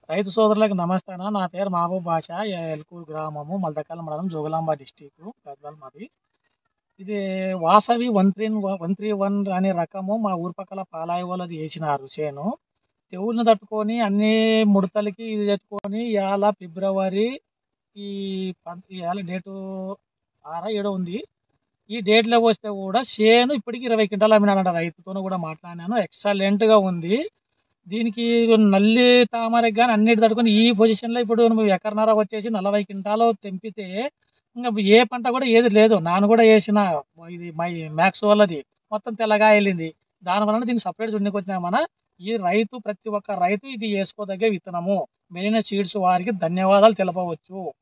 రైతు సోదరులకు నమస్తే అన్న నా పేరు మహబూబ్ బాషా ఎల్కూరు గ్రామము మల్దకాల మండలం జోగులాంబ డిస్టిక్ గద్వాల్ మాది ఇది Vasavi one three one three one అనే రకము మా ఊరు పక్కల పాలాయి వాళ్ళది వేసినారు చేను తెగుళ్ళని తట్టుకొని అన్ని ముడతలకి ఇది తెచ్చుకొని ఇవాళ ఫిబ్రవరి ఈ పం- ఇవాళ డేటు ఆరా ఏడో ఉంది ఈ డేట్లో వస్తే కూడా చేను ఇప్పటికి ఇరవై క్వింటాలు అమ్మినాడంట రైతుతో కూడా మాట్లాడినాను ఎక్సలెంట్గా ఉంది దీనికి నల్లి తామరకు కానీ అన్నిటి తట్టుకొని ఈ పొజిషన్లో ఇప్పుడు నువ్వు ఎకరన్నర వచ్చేసి నలభై క్వింటాలు తెంపితే ఇంకా ఏ పంట కూడా ఏది లేదు నాను కూడా వేసిన ఇది మై మ్యాక్స్ వాళ్ళది మొత్తం తెల్లగా వెళ్ళింది దానివల్ల దీనికి సపరేట్ చుండికొచ్చినా మన ఈ రైతు ప్రతి ఒక్క రైతు ఇది వేసుకోదగ్గ విత్తనము మెయిన్ సీడ్స్ వారికి ధన్యవాదాలు తెలపవచ్చు